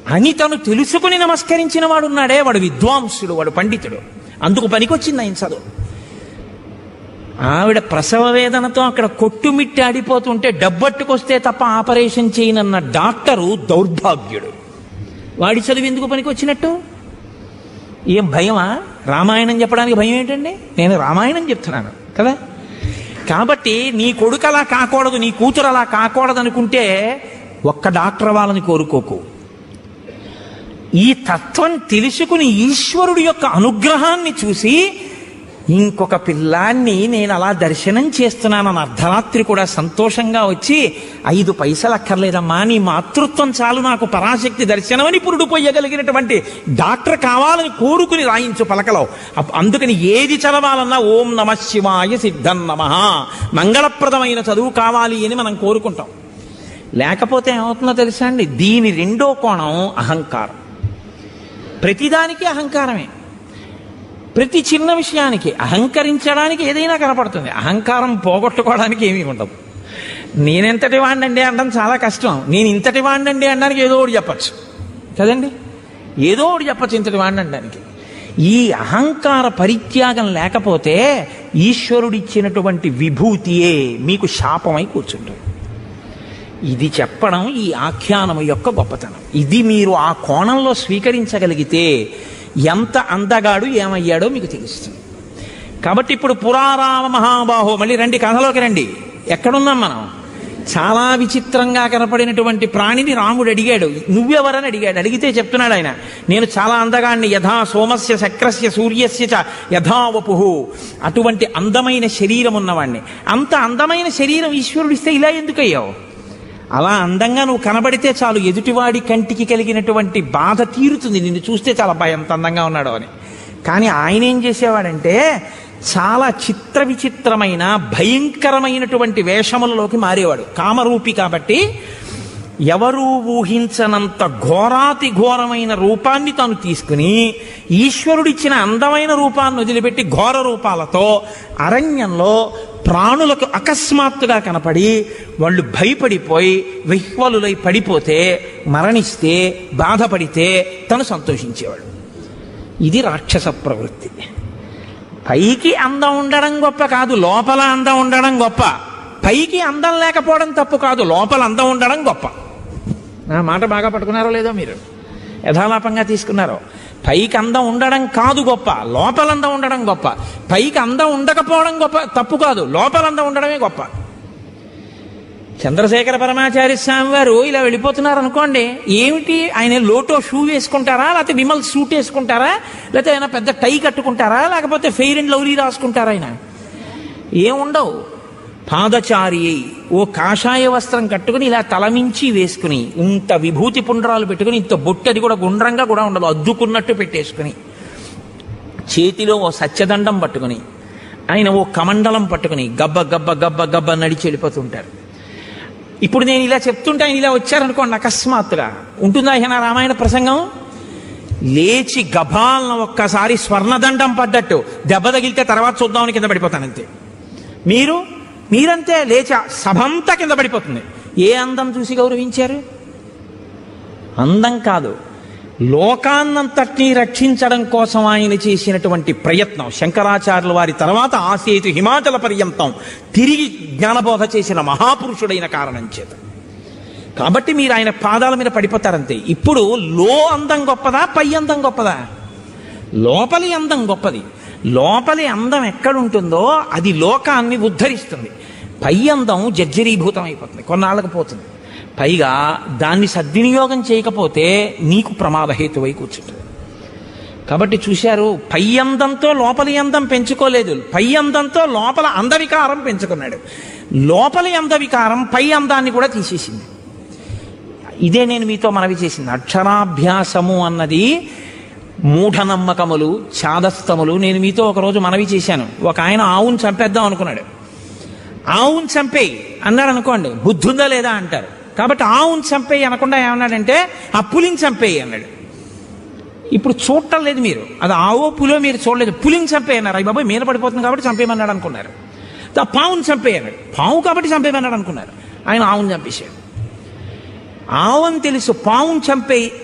అని తను తెలుసుకుని నమస్కరించిన వాడు ఉన్నాడే వాడు విద్వాంసుడు వాడు పండితుడు అందుకు పనికొచ్చింది ఆయన చదువు ఆవిడ ప్రసవ వేదనతో అక్కడ కొట్టుమిట్టి ఆడిపోతుంటే డబ్బట్టుకొస్తే తప్ప ఆపరేషన్ చేయనన్న డాక్టరు దౌర్భాగ్యుడు వాడి చదువు ఎందుకు పనికొచ్చినట్టు ఏం భయమా రామాయణం చెప్పడానికి భయం ఏంటండి నేను రామాయణం చెప్తున్నాను కదా కాబట్టి నీ కొడుకు అలా కాకూడదు నీ కూతురు అలా కాకూడదు అనుకుంటే ఒక్క డాక్టర్ వాళ్ళని కోరుకోకు ఈ తత్వం తెలుసుకుని ఈశ్వరుడి యొక్క అనుగ్రహాన్ని చూసి ఇంకొక పిల్లాన్ని నేను అలా దర్శనం చేస్తున్నానని అర్ధరాత్రి కూడా సంతోషంగా వచ్చి ఐదు పైసలు అక్కర్లేదమ్మా నీ మాతృత్వం చాలు నాకు పరాశక్తి దర్శనమని పురుడు పోయగలిగినటువంటి డాక్టర్ కావాలని కోరుకుని రాయించు పలకలో అప్- అందుకని ఏది చదవాలన్నా ఓం నమ శివాయ సిద్ధం నమ మంగళప్రదమైన చదువు కావాలి అని మనం కోరుకుంటాం లేకపోతే ఏమవుతుందో తెలుసా అండి దీని రెండో కోణం అహంకారం ప్రతిదానికి అహంకారమే ప్రతి చిన్న విషయానికి అహంకరించడానికి ఏదైనా కనపడుతుంది అహంకారం పోగొట్టుకోవడానికి ఏమీ ఉండదు నేనెంతటి వాడినండి అనడం చాలా కష్టం నేను ఇంతటి వాడినండి అనడానికి ఏదో ఒకటి చెప్పచ్చు కదండి ఏదో ఒకటి చెప్పచ్చు ఇంతటి వాడిని అనడానికి ఈ అహంకార పరిత్యాగం లేకపోతే ఈశ్వరుడిచ్చినటువంటి విభూతియే మీకు శాపమై కూర్చుంటుంది ఇది చెప్పడం ఈ ఆఖ్యానము యొక్క గొప్పతనం ఇది మీరు ఆ కోణంలో స్వీకరించగలిగితే ఎంత అందగాడు ఏమయ్యాడో మీకు తెలుస్తుంది కాబట్టి ఇప్పుడు పురారామ మహాబాహో మళ్ళీ రండి కథలోకి రండి ఎక్కడున్నాం మనం చాలా విచిత్రంగా కనపడినటువంటి ప్రాణిని రాముడు అడిగాడు నువ్వెవరని అడిగాడు అడిగితే చెప్తున్నాడు ఆయన నేను చాలా అందగాన్ని యథా సోమస్య శక్రస్య సూర్యస్య చ యథావపు అటువంటి అందమైన శరీరం ఉన్నవాణ్ణి అంత అందమైన శరీరం ఈశ్వరుడు ఇస్తే ఇలా ఎందుకయ్యావు అలా అందంగా నువ్వు కనబడితే చాలు ఎదుటివాడి కంటికి కలిగినటువంటి బాధ తీరుతుంది నిన్ను చూస్తే చాలా భయం ఎంత అందంగా ఉన్నాడో అని కానీ ఆయన ఏం చేసేవాడంటే చాలా చిత్ర విచిత్రమైన భయంకరమైనటువంటి వేషములలోకి మారేవాడు కామరూపి కాబట్టి ఎవరూ ఊహించనంత ఘోరాతి ఘోరమైన రూపాన్ని తాను తీసుకుని ఈశ్వరుడిచ్చిన అందమైన రూపాన్ని వదిలిపెట్టి ఘోర రూపాలతో అరణ్యంలో ప్రాణులకు అకస్మాత్తుగా కనపడి వాళ్ళు భయపడిపోయి విహ్వలులై పడిపోతే మరణిస్తే బాధపడితే తను సంతోషించేవాడు ఇది రాక్షస ప్రవృత్తి పైకి అందం ఉండడం గొప్ప కాదు లోపల అందం ఉండడం గొప్ప పైకి అందం లేకపోవడం తప్పు కాదు లోపల అందం ఉండడం గొప్ప నా మాట బాగా పట్టుకున్నారో లేదో మీరు యథాలాపంగా తీసుకున్నారో పైకి అందం ఉండడం కాదు గొప్ప లోపల అందం ఉండడం గొప్ప పైకి అందం ఉండకపోవడం గొప్ప తప్పు కాదు లోపల అందం ఉండడమే గొప్ప చంద్రశేఖర పరమాచార్య స్వామి వారు ఇలా వెళ్ళిపోతున్నారు అనుకోండి ఏమిటి ఆయన లోటో షూ వేసుకుంటారా లేకపోతే విమల్ సూట్ వేసుకుంటారా లేకపోతే ఆయన పెద్ద టై కట్టుకుంటారా లేకపోతే ఫెయిర్ అండ్ లవ్లీ రాసుకుంటారా ఆయన ఏముండవు పాదచారి అయి ఓ కాషాయ వస్త్రం కట్టుకుని ఇలా తలమించి వేసుకుని ఇంత విభూతి పుండ్రాలు పెట్టుకుని ఇంత బొట్టు అది కూడా గుండ్రంగా కూడా ఉండదు అద్దుకున్నట్టు పెట్టేసుకుని చేతిలో ఓ సత్యదండం పట్టుకుని ఆయన ఓ కమండలం పట్టుకుని గబ్బ గబ్బ గబ్బ గబ్బ నడిచి వెళ్ళిపోతుంటారు ఇప్పుడు నేను ఇలా చెప్తుంటే ఆయన ఇలా వచ్చారనుకోండి అకస్మాత్తుగా ఉంటుందా ఆయన రామాయణ ప్రసంగం లేచి గభాలను ఒక్కసారి స్వర్ణదండం పడ్డట్టు దెబ్బ తగిలితే తర్వాత చూద్దామని కింద పడిపోతాను అంతే మీరు మీరంతే లేచా సభంతా కింద పడిపోతుంది ఏ అందం చూసి గౌరవించారు అందం కాదు లోకాన్నంతటినీ రక్షించడం కోసం ఆయన చేసినటువంటి ప్రయత్నం శంకరాచార్యుల వారి తర్వాత ఆసేతు హిమాచల పర్యంతం తిరిగి జ్ఞానబోధ చేసిన మహాపురుషుడైన కారణం చేత కాబట్టి మీరు ఆయన పాదాల మీద పడిపోతారంతే ఇప్పుడు లో అందం గొప్పదా పై అందం గొప్పదా లోపలి అందం గొప్పది లోపలి అందం ఎక్కడుంటుందో అది లోకాన్ని ఉద్ధరిస్తుంది పై అందం జర్జరీభూతం అయిపోతుంది కొన్నాళ్ళకు పోతుంది పైగా దాన్ని సద్వినియోగం చేయకపోతే నీకు ప్రమాదహేతువై కూర్చుంటుంది కాబట్టి చూశారు పై అందంతో లోపలి అందం పెంచుకోలేదు పై అందంతో లోపల అందవికారం పెంచుకున్నాడు లోపలి అందవికారం పై అందాన్ని కూడా తీసేసింది ఇదే నేను మీతో మనవి చేసింది అక్షరాభ్యాసము అన్నది మూఢనమ్మకములు చాదస్తములు నేను మీతో ఒకరోజు మనవి చేశాను ఒక ఆయన ఆవును చంపేద్దాం అనుకున్నాడు ఆవును చంపేయి అన్నాడు అనుకోండి బుద్ధి ఉందా లేదా అంటారు కాబట్టి ఆవును చంపేయి అనకుండా ఏమన్నాడంటే ఆ పులిని చంపేయి అన్నాడు ఇప్పుడు చూడటం లేదు మీరు అది ఆవో పులో మీరు చూడలేదు పులిని చంపేయి అన్నారు అయ్యి బాబాయ్ మీద పడిపోతుంది కాబట్టి చంపేయమన్నాడు అనుకున్నారు ఆ పావుని చంపేయి అన్నాడు పావు కాబట్టి చంపేయమన్నాడు అనుకున్నారు ఆయన ఆవుని చంపేశాడు ఆవుని తెలుసు పావుని చంపేయి